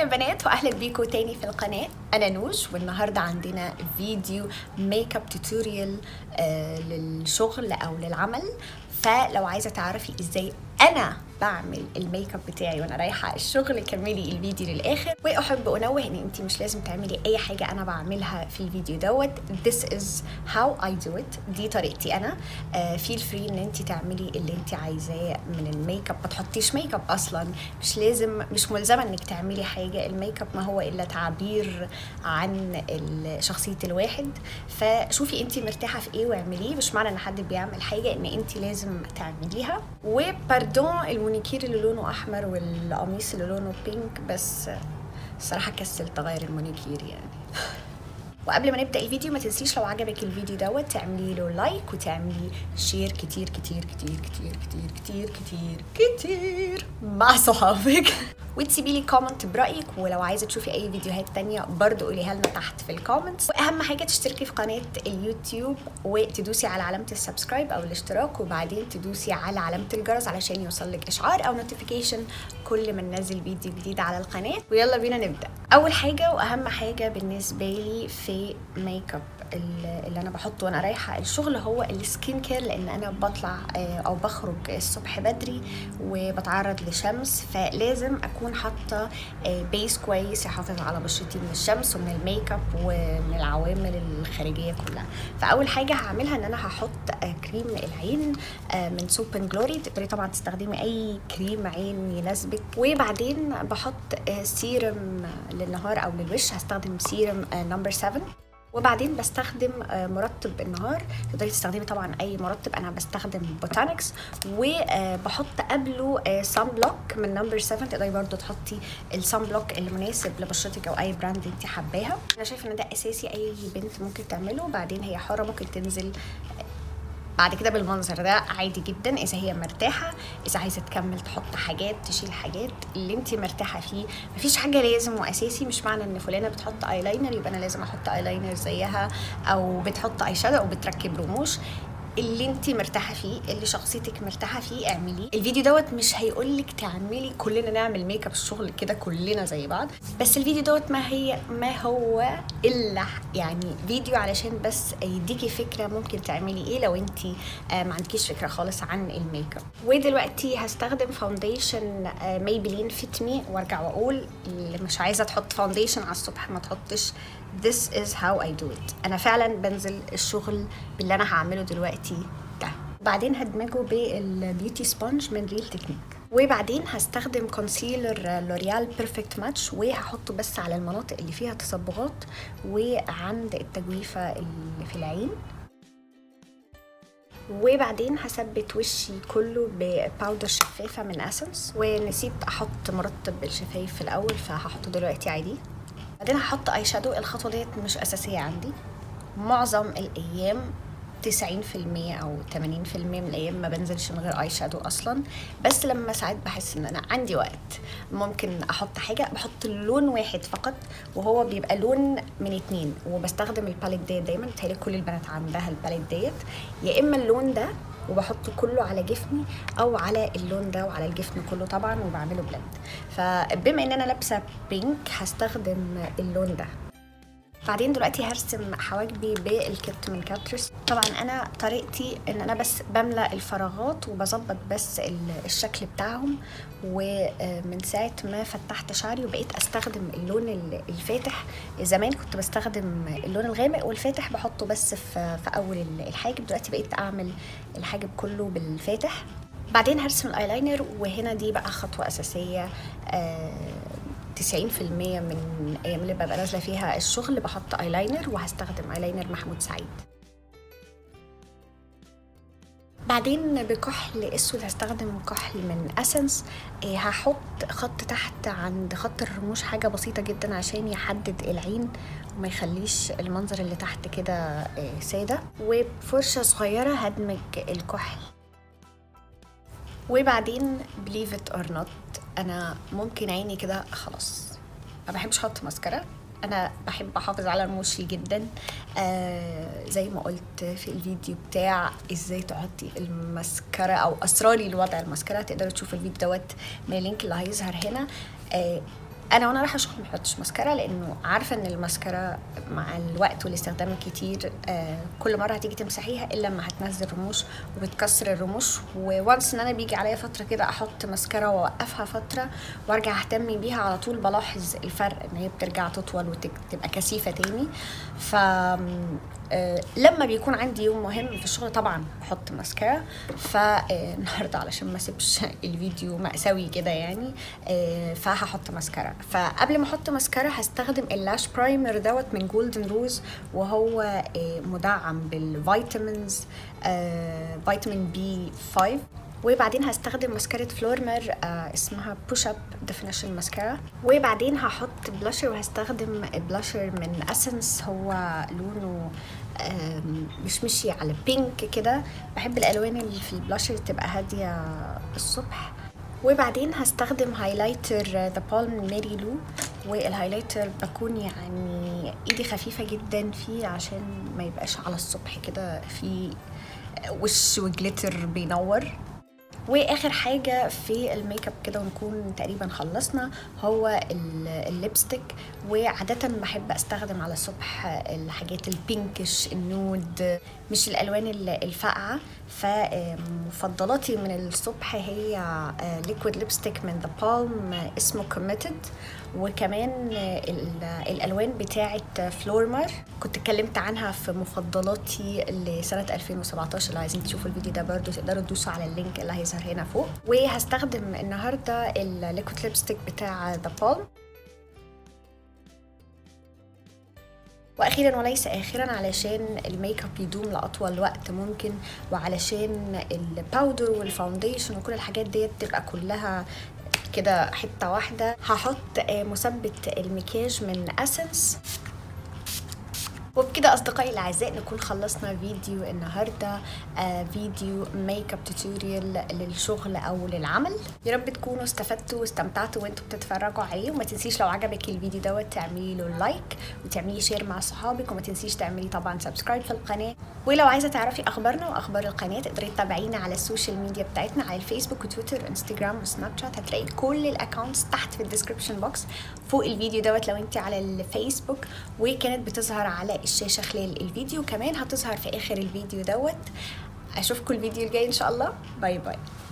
يا بنات واهلا بيكم تاني في القناه انا نوش والنهارده عندنا فيديو ميك اب توتوريال للشغل او للعمل فلو عايزه تعرفي ازاي انا بعمل الميك اب بتاعي وانا رايحه الشغل كملي الفيديو للاخر واحب انوه ان انت مش لازم تعملي اي حاجه انا بعملها في الفيديو دوت this is how I do it دي طريقتي انا فيل فري ان انت تعملي اللي انت عايزاه من الميك اب ما تحطيش ميك اب اصلا مش لازم مش ملزمه انك تعملي حاجه الميك اب ما هو الا تعبير عن شخصيه الواحد فشوفي انت مرتاحه في ايه واعمليه مش معنى ان حد بيعمل حاجه ان انت لازم تعمليها وباردون المونيكير اللي لونه احمر والقميص اللي لونه بينك بس الصراحه كسلت اغير المونيكير يعني وقبل ما نبدا الفيديو ما تنسيش لو عجبك الفيديو دوت تعملي له لايك وتعملي شير كتير كتير كتير كتير كتير كتير كتير كتير مع صحابك وتسيبي لي كومنت برايك ولو عايزه تشوفي اي فيديوهات تانية برضو قوليها لنا تحت في الكومنتس واهم حاجه تشتركي في قناه اليوتيوب وتدوسي على علامه السبسكرايب او الاشتراك وبعدين تدوسي على علامه الجرس علشان يوصلك اشعار او نوتيفيكيشن كل ما ننزل فيديو جديد على القناه ويلا بينا نبدا اول حاجه واهم حاجه بالنسبه لي في ميك اب اللي انا بحطه وانا رايحه الشغل هو السكين كير لان انا بطلع او بخرج الصبح بدري وبتعرض لشمس فلازم اكون حاطه بيس كويس يحافظ على بشرتي من الشمس ومن الميك اب ومن العوامل الخارجيه كلها فاول حاجه هعملها ان انا هحط كريم العين من سوب اند جلوري تقدري طبعا تستخدمي اي كريم عين يناسبك وبعدين بحط سيرم للنهار او للوش هستخدم سيرم نمبر 7 وبعدين بستخدم مرطب النهار تقدري تستخدمي طبعا اي مرطب انا بستخدم بوتانكس وبحط قبله سان بلوك من نمبر 7 تقدري برضو تحطي السان بلوك المناسب لبشرتك او اي براند انت حباها انا شايفه ان ده اساسي اي بنت ممكن تعمله بعدين هي حره ممكن تنزل بعد كده بالمنظر ده عادي جدا اذا هي مرتاحه اذا عايزه تكمل تحط حاجات تشيل حاجات اللي انت مرتاحه فيه مفيش حاجه لازم واساسي مش معنى ان فلانه بتحط ايلاينر يبقى انا لازم احط ايلاينر زيها او بتحط اي شادو او بتركب رموش اللي انت مرتاحه فيه اللي شخصيتك مرتاحه فيه اعمليه الفيديو دوت مش هيقولك تعملي كلنا نعمل ميك اب الشغل كده كلنا زي بعض بس الفيديو دوت ما هي ما هو الا يعني فيديو علشان بس يديكي فكره ممكن تعملي ايه لو انت ما عندكيش فكره خالص عن الميك اب ودلوقتي هستخدم فاونديشن ميبلين فيت مي وارجع واقول اللي مش عايزه تحط فاونديشن على الصبح ما تحطش this is how I do it انا فعلا بنزل الشغل باللي انا هعمله دلوقتي ده بعدين هدمجه بالبيوتي سبونج من ريل تكنيك وبعدين هستخدم كونسيلر لوريال بيرفكت ماتش وهحطه بس على المناطق اللي فيها تصبغات وعند التجويفه اللي في العين وبعدين هثبت وشي كله بباودر شفافه من اسنس ونسيت احط مرطب الشفايف في الاول فهحطه دلوقتي عادي بعدين هحط اي شادو الخطوه ديت مش اساسيه عندي معظم الايام 90% او 80% من الايام ما بنزلش من غير اي شادو اصلا بس لما ساعات بحس ان انا عندي وقت ممكن احط حاجه بحط لون واحد فقط وهو بيبقى لون من اتنين وبستخدم الباليت ديت دايما بتهيألي كل البنات عندها الباليت ديت يا اما اللون ده وبحطه كله على جفني او على اللون ده وعلى الجفن كله طبعا وبعمله بلند فبما ان انا لابسه بينك هستخدم اللون ده بعدين دلوقتي هرسم حواجبي بالكت من كاترس طبعا انا طريقتي ان انا بس بملى الفراغات وبظبط بس الشكل بتاعهم ومن ساعه ما فتحت شعري وبقيت استخدم اللون الفاتح زمان كنت بستخدم اللون الغامق والفاتح بحطه بس في, في اول الحاجب دلوقتي بقيت اعمل الحاجب كله بالفاتح بعدين هرسم الايلاينر وهنا دي بقى خطوه اساسيه آه 90% من الايام اللي ببقى نازله فيها الشغل بحط ايلاينر وهستخدم ايلاينر محمود سعيد بعدين بكحل اسود هستخدم كحل من اسنس هحط خط تحت عند خط الرموش حاجه بسيطه جدا عشان يحدد العين وما يخليش المنظر اللي تحت كده ساده وبفرشه صغيره هدمج الكحل وبعدين بليف ات اور نوت انا ممكن عيني كده خلاص ما بحبش احط ماسكارا انا بحب احافظ على رموشي جدا آه زي ما قلت في الفيديو بتاع ازاي تحطي الماسكارا او اسراري لوضع الماسكارا تقدروا تشوفوا الفيديو دوت من اللينك اللي هيظهر هنا آه انا وانا رايحه الشغل ما بحطش ماسكارا لانه عارفه ان الماسكارا مع الوقت والاستخدام الكتير آه كل مره هتيجي تمسحيها الا لما هتنزل رموش وبتكسر الرموش ووانس ان انا بيجي عليا فتره كده احط ماسكارا واوقفها فتره وارجع اهتم بيها على طول بلاحظ الفرق ان هي بترجع تطول وتبقى كثيفه تاني ف آه، لما بيكون عندي يوم مهم في الشغل طبعا بحط ماسكارا فالنهارده علشان ما اسيبش الفيديو مأساوي كده يعني آه، فهحط ماسكارا فقبل ما احط ماسكارا هستخدم اللاش برايمر دوت من جولدن روز وهو آه، مدعم بالفيتامينز آه، فيتامين بي 5 وبعدين هستخدم ماسكارة فلورمر آه اسمها بوش اب ديفينيشن ماسكارا وبعدين هحط بلاشر وهستخدم بلاشر من اسنس هو لونه آم، مش مشي على بينك كده بحب الالوان اللي في البلاشر تبقى هاديه الصبح وبعدين هستخدم هايلايتر ذا بالم ميري لو والهايلايتر بكون يعني ايدي خفيفه جدا فيه عشان ما يبقاش على الصبح كده في وش وجليتر بينور واخر حاجه في الميك اب كده ونكون تقريبا خلصنا هو ال- الليبستيك وعاده بحب استخدم على الصبح الحاجات البينكش النود مش الالوان ال- الفاقعه فمفضلاتي من الصبح هي ليكويد ليبستيك من ذا بالم اسمه كوميتد وكمان ال- الالوان بتاعه فلورمر كنت اتكلمت عنها في مفضلاتي لسنه 2017 لو عايزين تشوفوا الفيديو ده برضو تقدروا تدوسوا على اللينك اللي هيظهر هنا فوق وهستخدم النهارده الليكويد ليبستيك بتاع ذا بالم واخيرا وليس اخرا علشان الميك اب يدوم لاطول وقت ممكن وعلشان الباودر والفاونديشن وكل الحاجات ديت تبقى كلها كده حته واحده هحط آه، مثبت المكياج من اسنس وبكده اصدقائي الاعزاء نكون خلصنا فيديو النهارده آه فيديو ميك اب توتوريال للشغل او للعمل يا رب تكونوا استفدتوا واستمتعتوا وانتوا بتتفرجوا عليه وما تنسيش لو عجبك الفيديو دوت تعملي له لايك وتعملي شير مع صحابك وما تنسيش تعملي طبعا سبسكرايب في القناه ولو عايزه تعرفي اخبارنا واخبار القناه تقدري تتابعينا على السوشيال ميديا بتاعتنا على الفيسبوك وتويتر وانستجرام وسناب شات هتلاقي كل الاكونتس تحت في الديسكربشن بوكس فوق الفيديو دوت لو انت على الفيسبوك وكانت بتظهر على الشاشه خلال الفيديو كمان هتظهر في اخر الفيديو دوت اشوفكم الفيديو الجاي ان شاء الله باي باي